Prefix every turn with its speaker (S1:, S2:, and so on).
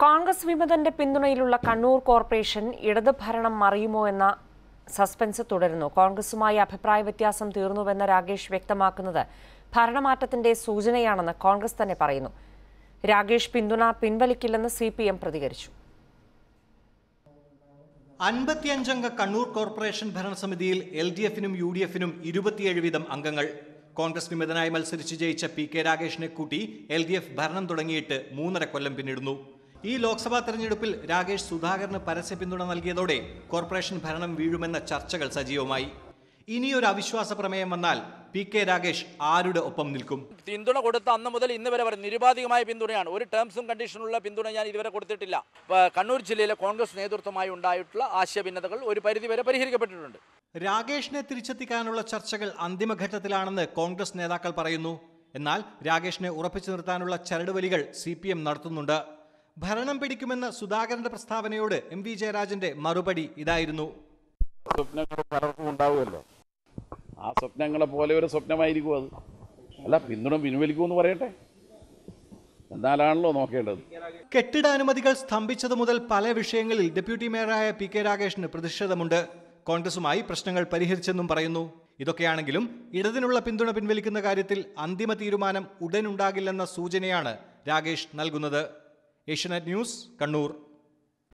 S1: കോൺഗ്രസ് വിമതന്റെ പിന്തുണയിലുള്ള കണ്ണൂർ കോർപ്പറേഷൻ ഇടത് ഭരണം മറിയുമോ എന്ന സസ്പെൻസ് തുടരുന്നു കോൺഗ്രസുമായി അഭിപ്രായ വ്യത്യാസം തീർന്നുവെന്ന് രാഗേഷ് വ്യക്തമാക്കുന്നത് ഭരണമാറ്റത്തിന്റെ സൂചനയാണെന്ന് കോൺഗ്രസ് തന്നെ പറയുന്നു രാഗേഷ് പിന്തുണ പിൻവലിക്കില്ലെന്ന് സി പി എം പ്രതികരിച്ചു
S2: അൻപത്തിയഞ്ചംഗ കണ്ണൂർ കോർപ്പറേഷൻ ഭരണസമിതിയിൽ എൽ ഡി എഫിനും യു ഡി എഫിനും ഇരുപത്തിയേഴ് വീതം അംഗങ്ങൾ കോൺഗ്രസ് വിമതനായി മത്സരിച്ച് ജയിച്ച പി കെ രാഗേഷിനെ കൂട്ടി എൽ ഡി എഫ് ഭരണം തുടങ്ങിയിട്ട് മൂന്നര കൊല്ലം പിന്നിടുന്നു ഈ ലോക്സഭാ തെരഞ്ഞെടുപ്പിൽ രാഗേഷ് സുധാകരന് പരസ്യ പിന്തുണ നൽകിയതോടെ കോർപ്പറേഷൻ ഭരണം വീഴുമെന്ന ചർച്ചകൾ സജീവമായി ഇനിയൊരു അവിശ്വാസ പ്രമേയം വന്നാൽ പി കെ രാഗേഷ് ആരുടെ ഒപ്പം നിൽക്കും
S3: പിന്തുണ കൊടുത്ത അന്ന് മുതൽ ഇന്ന് വരെ വരെ നിരുപാധികമായ പിന്തുണയാണ് ഒരു ടേംസും കണ്ടീഷനുള്ള പിന്തുണ ഞാൻ ഇതുവരെ കൊടുത്തിട്ടില്ല പ- കണ്ണൂർ ജില്ലയിലെ കോൺഗ്രസ് നേതൃത്വമായി ഉണ്ടായിട്ടുള്ള ആശയഭിന്നതകൾ ഒരു പരിധിവരെ പരിഹരിക്കപ്പെട്ടിട്ടുണ്ട്
S2: രാഗേഷിനെ തിരിച്ചെത്തിക്കാനുള്ള ചർച്ചകൾ അന്തിമഘട്ടത്തിലാണെന്ന് കോൺഗ്രസ് നേതാക്കൾ പറയുന്നു എന്നാൽ രാഗേഷിനെ ഉറപ്പിച്ചു നിർത്താനുള്ള ചരടുവലികൾ സി പി എം നടത്തുന്നുണ്ട് ഭരണം പിടിക്കുമെന്ന സുധാകരന്റെ പ്രസ്താവനയോട് എം വി ജയരാജന്റെ മറുപടി ഇതായിരുന്നു
S4: സ്വപ്നങ്ങൾ പലർക്കും ഉണ്ടാവുമല്ലോ ആ സ്വപ്നങ്ങളെ പോലെ ഒരു സ്വപ്നമായിരിക്കും അത് അല്ല പിന്തുണ പിൻവലിക്കുമെന്ന് പറയട്ടെ എന്നാലാണല്ലോ നോക്കേണ്ടത്
S2: കെട്ടിടാനുമതികൾ സ്തംഭിച്ചതു മുതൽ പല വിഷയങ്ങളിൽ ഡെപ്യൂട്ടി മേയറായ പി കെ രാഗേഷിന് പ്രതിഷേധമുണ്ട് കോൺഗ്രസുമായി പ്രശ്നങ്ങൾ പരിഹരിച്ചെന്നും പറയുന്നു ഇതൊക്കെയാണെങ്കിലും ഇടതിനുള്ള പിന്തുണ പിൻവലിക്കുന്ന കാര്യത്തിൽ അന്തിമ തീരുമാനം ഉടനുണ്ടാകില്ലെന്ന സൂചനയാണ് രാഗേഷ് നൽകുന്നത് ഏഷ്യനെറ്റ് ന്യൂസ് കണ്ണൂർ